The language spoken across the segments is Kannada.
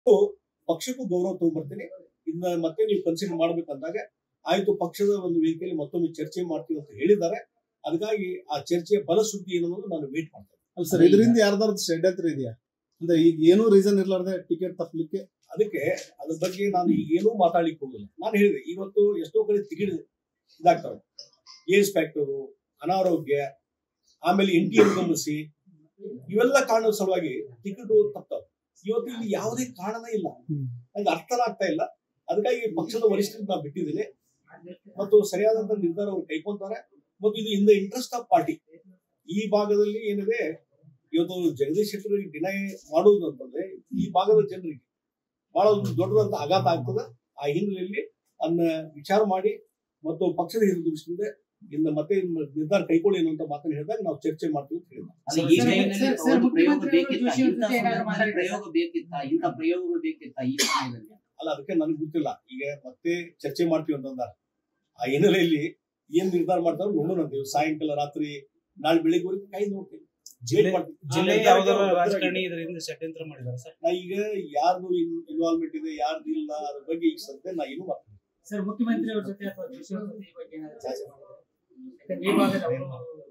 ಪಕ್ಷಕ್ಕೂ ಗೌರವ ತಗೊಂಡ್ಬರ್ತೀನಿ ಇನ್ನ ಮತ್ತೆ ನೀವು ಕನ್ಸಿಡರ್ ಮಾಡ್ಬೇಕಂದಾಗ ಆಯ್ತು ಪಕ್ಷದ ಒಂದು ವೇದಿಕೆಯಲ್ಲಿ ಮತ್ತೊಮ್ಮೆ ಚರ್ಚೆ ಮಾಡ್ತೀವಿ ಅಂತ ಹೇಳಿದ್ದಾರೆ ಅದಕ್ಕಾಗಿ ಆ ಚರ್ಚೆಯ ಫಲಶ್ರುತಿ ಏನು ಅನ್ನೋದು ನಾನು ವೇಟ್ ಮಾಡ್ತೇನೆ ಅಲ್ಲ ಸರ್ ಇದರಿಂದ ಯಾರ್ದಾರ್ದು ಷಡ್ಯಂತ್ರ ಇದೆಯಾ ಅಂದ್ರೆ ಈಗ ಏನೂ ರೀಸನ್ ಇರ್ಲಾರ್ದೆ ಟಿಕೆಟ್ ತಪ್ಪಲಿಕ್ಕೆ ಅದಕ್ಕೆ ಅದ್ರ ಬಗ್ಗೆ ನಾನು ಈಗ ಏನೂ ಮಾತಾಡ್ಲಿಕ್ಕೆ ಹೋಗಿಲ್ಲ ನಾನು ಹೇಳಿದೆ ಇವತ್ತು ಎಷ್ಟೋ ಕಡೆ ಟಿಕೆಟ್ ಇದಾಗ್ತವೆ ಏಜ್ ಫ್ಯಾಕ್ಟರು ಅನಾರೋಗ್ಯ ಆಮೇಲೆ ಎನ್ ಟಿ ಎಂ ಗಮನಿಸಿ ಇವೆಲ್ಲ ಕಾರಣದ ಸಲುವಾಗಿ ಟಿಕೆಟ್ ತಪ್ತಾವೆ ಇವತ್ತು ಇಲ್ಲಿ ಯಾವುದೇ ಕಾರಣನೇ ಇಲ್ಲ ಹ್ಮ್. ನಂಗೆ ಅರ್ಥನೇ ಆಗ್ತಾ ಇಲ್ಲ ಅದಕ್ಕಾಗಿ ಪಕ್ಷದ ವರಿಷ್ಠರಿಗೆ ನಾನು ಬಿಟ್ಟಿದ್ದೀನಿ ಮತ್ತು ಸರಿಯಾದಂತ ನಿರ್ಧಾರ ಅವರು ಕೈಕೊಂತಾರೆ ಮತ್ತು ಇದು in the interest of party ಈ ಭಾಗದಲ್ಲಿ ಏನಿದೆ ಇವತ್ತು ಜಗದೀಶ್ ಶೆಟ್ಟರಿಗೆ ಡಿನೈ ಮಾಡುವುದು ಅಂತಂದ್ರೆ ಈ ಭಾಗದ ಜನರಿಗೆ ಬಹಳ ಒಂದು ದೊಡ್ಡದಂತ ಆಘಾತ ಆಗ್ತದೆ ಆ ಹಿನ್ನೆಲೆಯಲ್ಲಿ ಅದನ್ನ ವಿಚಾರ ಮಾಡಿ ಮತ್ತು ಪಕ್ಷದ ಹಿತದೃಷ್ಟಿಯಿಂದ ಇನ್ನು ಮತ್ತೆ ಇನ್ನು ನಿರ್ಧಾರ ಕೈಗೊಳ್ಳಿ ಅನ್ನುವಂತ ಮಾತನ್ನು ಹೇಳಿದಾಗ ನಾವು ಚರ್ಚೆ ಮಾಡ್ತೀವಿ ಅಂತ ಹೇಳಿದ ಅದೇ ಈ ಸರ್, ಟೈಮ್ನಲ್ಲಿ ಸರ್, ಸರ್, ಒಂದು ಪ್ರಯೋಗ ಮುಖ್ಯಮಂತ್ರಿಗಳು ಬೇಕಿತ್ತ ಜೋಶಿ ಅವ್ರ ಇಂಥ ಜೊತೆ ಏನಾದ್ರು ಸಂದರ್ಭದಲ್ಲಿ ಮಾತಾಡಿದ್ರಾ? ಪ್ರಯೋಗ ಬೇಕಿತ್ತ ಇಂಥ ಪ್ರಯೋಗಗಳು ಬೇಕಿತ್ತ ಈ ಸಮಯದಲ್ಲಿ ಅಲ್ಲ ಅದಕ್ಕೆ ನನಗೆ ಗೊತ್ತಿಲ್ಲ ಈಗ ಮತ್ತೆ ಚರ್ಚೆ ಮಾಡ್ತೀವಿ ಅಂತಂದಾರ ಆ ಹಿನ್ನೆಲೆಯಲ್ಲಿ ಏನ್ ನಿರ್ಧಾರ ಮಾಡ್ತಾರೋ ನೋಡೋಣ ಅಂತೀವಿ ಸಾಯಂಕಾಲ ರಾತ್ರಿ ನಾಳೆ ಬೆಳಿಗ್ಗೆವರೆಗೆ ಕೈ ನೋಡ್ತೀವಿ ಜಿಲ್ಲೆ Wait ಮಾಡ್ತೀವಿ. ಜಿಲ್ಲೆ ಆ ಯಾವ್ದಾರ ನಿರ್ಧಾರಕ್ಕೆ ರಾಜಕಾರಣಿ ಇದರಿಂದ ಷಡ್ಯಂತ್ರ ಮಾಡಿದಾರೆ ಸರ್ ನಾ ಈಗ ಯಾರ್ದು ಇನ್ವಾಲ್ವ್ಮೆಂಟ್ ಇದೆ ಯಾರ್ದು ಇಲ್ಲ ಅದ್ರ ಬಗ್ಗೆ ಈಗ ಸದ್ಯ ನಾ ಏನು ಮಾಡ್ತೀನಿ ಸರ್ ಮುಖ್ಯಮಂತ್ರಿ ಅವ್ರ ಜೊತೆ ಅಥವಾ ಜೋಶಿ ಅವ್ರ ಜೊತೆ ಈ ಬಗ್ಗೆ ಏನಾದ್ರು ಚರ್ಚೆ ಮಾಡಿದ್ರಾ? ಯಾಕಂದ್ರೆ ಈ ಭಾಗದ ಅವರು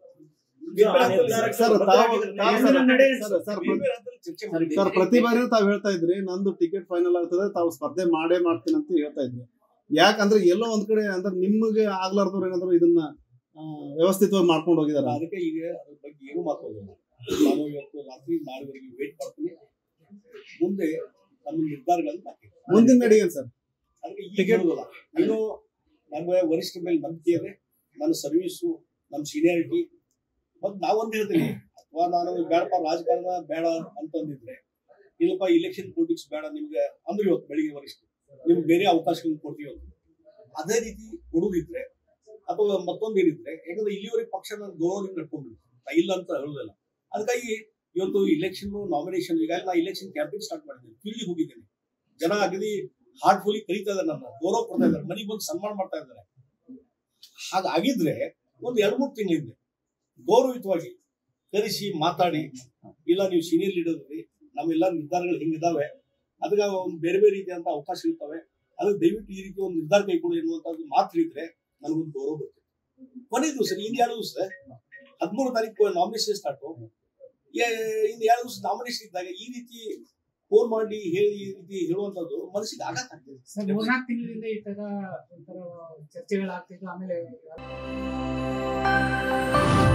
ಸರ್ ತಾವು ತಾವು ಸರ್- ಸರ್ ಸರ್ ಬೇರೆ ಬೇರೆ ಹಂತದಲ್ಲಿ ಚರ್ಚೆ ಸರ್, ಮಾಡಿ ಸರ್ ಪ್ರತಿ ಬಾರಿ ತಾವ್ ಹೇಳ್ತಾ ಇದ್ರಿ ನಂದು ಟಿಕೆಟ್ ಫೈನಲ್ ಆಗ್ತದೆ ತಾವು ಸ್ಪರ್ಧೆ ಮಾಡೇ ಮಾಡ್ತೀನಿ ಅಂತ ಹೇಳ್ತಾ ಇದ್ರಿ ಯಾಕಂದ್ರೆ ಎಲ್ಲೋ ಒಂದ್ ಕಡೆ ಅಂದ್ರೆ ನಿಮ್ಗೆ ಆಗ್ಲಾರ್ದವ್ರು ಏನಾದ್ರು ಇದನ್ನ ಆ, ವ್ಯವಸ್ಥಿತವಾಗಿ ಮಾಡ್ಕೊಂಡು ಹೋಗಿದಾರ ಅದಕ್ಕೆ ಈಗ ಅದ್ರ ಬಗ್ಗೆ ಏನು ಮಾತಾಡೋದಿಲ್ಲ ನಾನು ಇವತ್ತು ರಾತ್ರಿ ನಾಳೆವರೆಗೆ ವೇಟ್ ಮಾಡ್ತೀನಿ ಮುಂದೆ ನಮ್ಮ ನಿರ್ಧಾರಗಳನ್ನು ಹಾಕ್ತೀನಿ. ಮುಂದಿನ ನಡಿ ಏನ್ ಸರ್ ಅದಕ್ಕೆ ಈಗ Ticket- ಹೇಳೋದಿಲ್ಲ. ಇನ್ನು ನಮ್ಗೆ ವರಿಷ್ಠ ಮೇಲೆ ನಂಬಿಕೆ ಇದೆ ನನ್ನ ಸರ್ವಿಸು ನಮ್ಮ ಸೀನಿಯಾರಿಟಿ ಮತ್ತು ನಾವೊಂದು ಹೇಳ್ತೀನಿ ಅಥವಾ ನಾನು ಬೇಡಪ್ಪ ರಾಜಕಾರಣ ಬೇಡ ಅಂತಂದಿದ್ರೆ ಇಲ್ಲಪ್ಪ ಇಲೆಕ್ಷನ್ ಪೊಲಿಟಿಕ್ಸ್ ಬೇಡ ನಿಮ್ಗೆ ಅಂದ್ರೆ ಇವತ್ತು ಬೆಳಿಗ್ಗೆ ವರಿಷ್ಠ ನಿಮ್ಗೆ ಬೇರೆ ಅವಕಾಶಗಳನ್ನ ಕೊಡ್ತೀವಿ ಅಂತ ಅದೇ ರೀತಿ ಕೊಡುದಿದ್ರೆ ಅಥವಾ ಮತ್ತೊಂದು ಏನಿದ್ರೆ ಯಾಕಂದ್ರೆ ಇಲ್ಲಿವರೆಗೆ ಪಕ್ಷ ನಾನು ಗೌರವದಿಂದ ನಡ್ಕೊಂಡಿದ್ದೆ ನಾ ಇಲ್ಲ ಅಂತ ಹೇಳೋದಿಲ್ಲ ಅದಕ್ಕಾಗಿ ಇವತ್ತು ಇಲೆಕ್ಷನ್ ನಾಮಿನೇಷನ್ ಈಗಾಗಲೇ ನಾ ಇಲೆಕ್ಷನ್ ಕ್ಯಾಂಪೇನ್ ಸ್ಟಾರ್ಟ್ ಮಾಡಿದ್ದೀನಿ ಫೀಲ್ಡಿಗೆ ಹೋಗಿದ್ದೀನಿ ಜನ ಅಗದಿ ಹಾರ್ಟ್ಫುಲಿ ಕರೀತಾ ಇದಾರೆ ನನ್ನ ಗೌರವ ಕೊಡ್ತಾ ಇದ್ದಾರೆ ಮನೆಗೆ ಬಂದು ಸನ್ಮಾನ ಮಾಡ್ತಾ ಇದ್ದಾರೆ ಹಾಗಾಗಿದ್ರೆ ಒಂದು ಎರಡು ಮೂರು ತಿಂಗಳಿಂದ ಗೌರವಯುತವಾಗಿ ಕರೆಸಿ ಮಾತಾಡಿ ಇಲ್ಲ ನೀವು ಸೀನಿಯರ್ ಲೀಡರ್ ಇದ್ರಿ ನಮ್ಮೆಲ್ಲ ನಿರ್ಧಾರಗಳು ಹಿಂಗಿದಾವೆ ಅದಕ್ಕೆ ಒಂದು ಬೇರೆ ಬೇರೆ ರೀತಿಯಾದಂತ ಅವಕಾಶ ಇರ್ತವೆ ಅದಕ್ಕೆ ದಯವಿಟ್ಟು ಈ ರೀತಿ ಒಂದು ನಿರ್ಧಾರ ಕೈಗೊಳ್ಳಿ ಎನ್ನುವಂಥದ್ದು ಮಾತು ಹೇಳಿದ್ರೆ ನನಗೊಂದು ಗೌರವ ಬರ್ತದೆ ಕೊನೆ ದಿವಸ ಇನ್ನು ಎರಡು ದಿವಸ ಹದಿಮೂರು ತಾರೀಕು ನಾಮಿನೇಷನ್ ಸ್ಟಾರ್ಟ್ ಇನ್ನು ಎರಡು ದಿವಸ ನಾಮಿನೇಷನ್ ಇದ್ದಾಗ ಈ ರೀತಿ ಫೋನ್ ಮಾಡಿ ಹೇಳಿ ಈ ರೀತಿ ಹೇಳುವಂತದ್ದು ಮನಸ್ಸಿಗೆ ಆಘಾತ ಆಗ್ತದೆ ಸರ್ ಮೂರ್ನಾಲ್ಕು ತಿಂಗಳಿಂದ ಈ ತರ ಒಂಥರ ಚರ್ಚೆಗಳಾಗ್ತಿದ್ದು ಆಮೇಲೆ